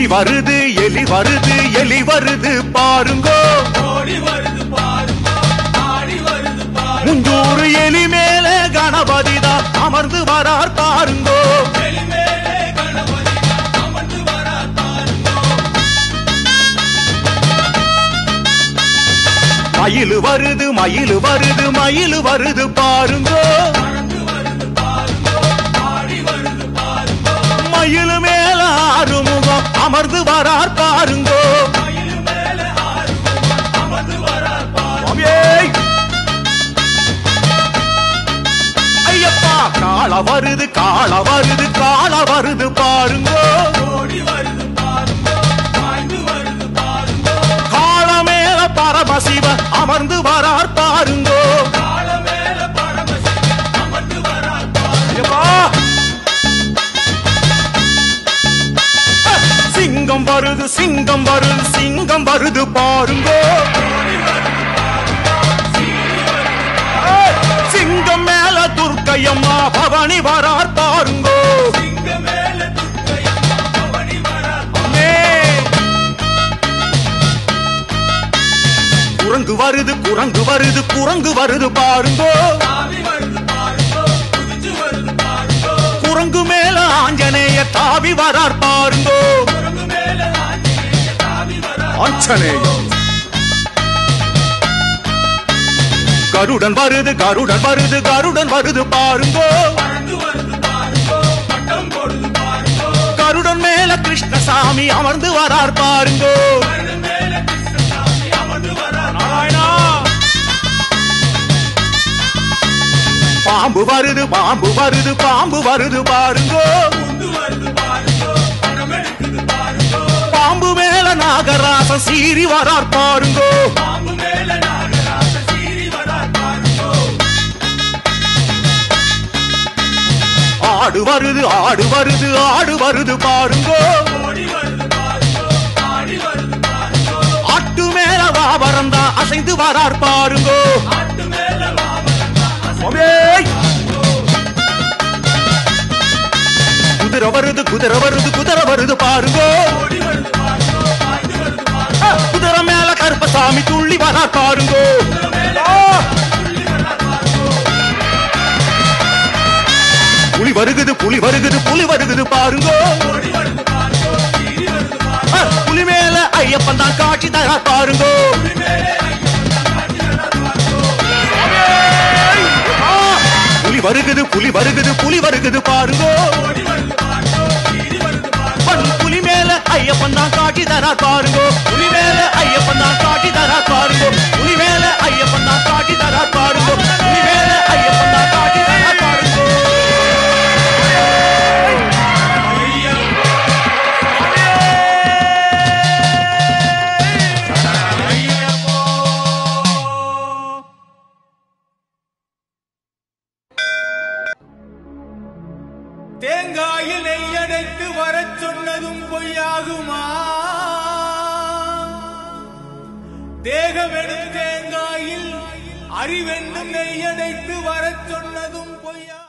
புலி வருது எலி வருது எலி வருது பாருங்கோ ஓடி வருது பாருங்க ஆடி வருது பாருங்க முந்தூறு எலி மேல கணபதி தான் அமர்ந்து வரார் பாருங்கோ வெளிமேலே கணபதி அமர்ந்து வரா பாருங்க மயிலு வருது மயிலு வருது மயிலு வருது பாருங்கோ பறந்து வருது பாருங்க ஆடி வருது பாருங்க மயிலு மேல ஆறுமுகம் அமர்ந்து வரார் பாருங்கோ மயில் மேல ஆறு அமர்ந்து வரா பாருங்க சுவாமியே! ஐயப்பா காள வருது காள வருது காள வருது பாருங்கோ ஓடி வருது பாருங்க பாய்ந்து வருது பாருங்க காள மேல பரமசிவ அமர்ந்து வரார் பாருங்கோ கால மேல பரமசிவன் அமர்ந்து வரா பாருங்க ஐயப்பா! சிங்கம் வருது சிங்கம் வருது சிங்கம் வருது பாருங்கோ சிங்கம் மேல துர்க்கையம்மா பவனி வரார் பாருங்கோ சிங்க மேல துர்க்கையா பவனி வரா அம்மே! குரங்கு வருது குரங்கு வருது குரங்கு வருது பாருங்கோ தாவி வருது பாருங்க குதிச்சு வருது பாருங்க குரங்கு மேல ஆஞ்சநேய தாவி வரார் பாருங்கோ குரங்கு மேல ஆஞ்சநேய தாவி வரா ஆஞ்சநேயம் கருடன் வருது கருடன் வருது கருடன் வருது பாருங்கோ பறந்து வருது பாருங்க பட்டம் போடுது பாருங்க கருடன் மேல கிருஷ்ணசாமி அமர்ந்து வரார் பாருங்கோ கருடன் மேல கிருஷ்ணசாமி அமர்ந்து வரா நாராயணா பாம்பு வருது பாம்பு வருது பாம்பு வருது பாருங்கோ குண்டு வருது பாருங்க படம் எடுக்குது பாருங்க பாம்பு மேல நாகராசன் சீறி வரார் பாருங்கோ பாம்பு மேல நாகராச சீறி வரா பாருங்க ஆடு வருது ஆடு வருது ஆடு வருது பாருங்கோ ஓடி வருது பாருங்க ஆடி வருது பாருங்க ஆட்டு மேல வாபரம் தான் அசைந்து வரார் பாருங்கோ ஆட்டு மேல வாமனந்தா சுவாமியே! குதிரை வருது குதிரை வருது குதிரை வருது பாருங்கோ ஓடி வருது பாருங்க பாய்ந்து வருது பாருங்க ஆ, குதிரை மேல கருப்பசாமி துள்ளி வரார் பாருங்கோ ஆ! துள்ளி வரா பாருங்க புலி வருகுது புலி வருகுது புலி வருகுது பாருங்கோ ஓடி வருது பாருங்க சீறி வருது பாருங்க ஆ, புலி மேல ஐயப்பன் தான் காட்சி தரார் பாருங்கோ புலி மேலே ஐயப்பன் காட்சி வரா பாருங்க ஆ, புலி வருகுது புலி வருகுது புலி வருகுது பாருங்கோ ஓடி வருது பாருங்க சீறி வருது பாருங்க பண் புலி மேல ஐயப்பன் தான் காட்சி தரார் பாருங்கோ புலி மேல ஐயப்பன் தான் காட்சி தரார் பாருங்கோ புலி மேல ஐயப்பன் தான் காட்சி தரார் பாருங்கோ புலி மேல ஐயப்பன் தான் காட்சி தரார் பாருங்கோ தேங்காயில் நெய்யடைத்து வரச் சொன்னதும் பொய்யாகுமா தேகமெனும் தேங்காயில் அறிவென்னும் நெய்யடைத்து வரச் சொன்னதும் பொய்யா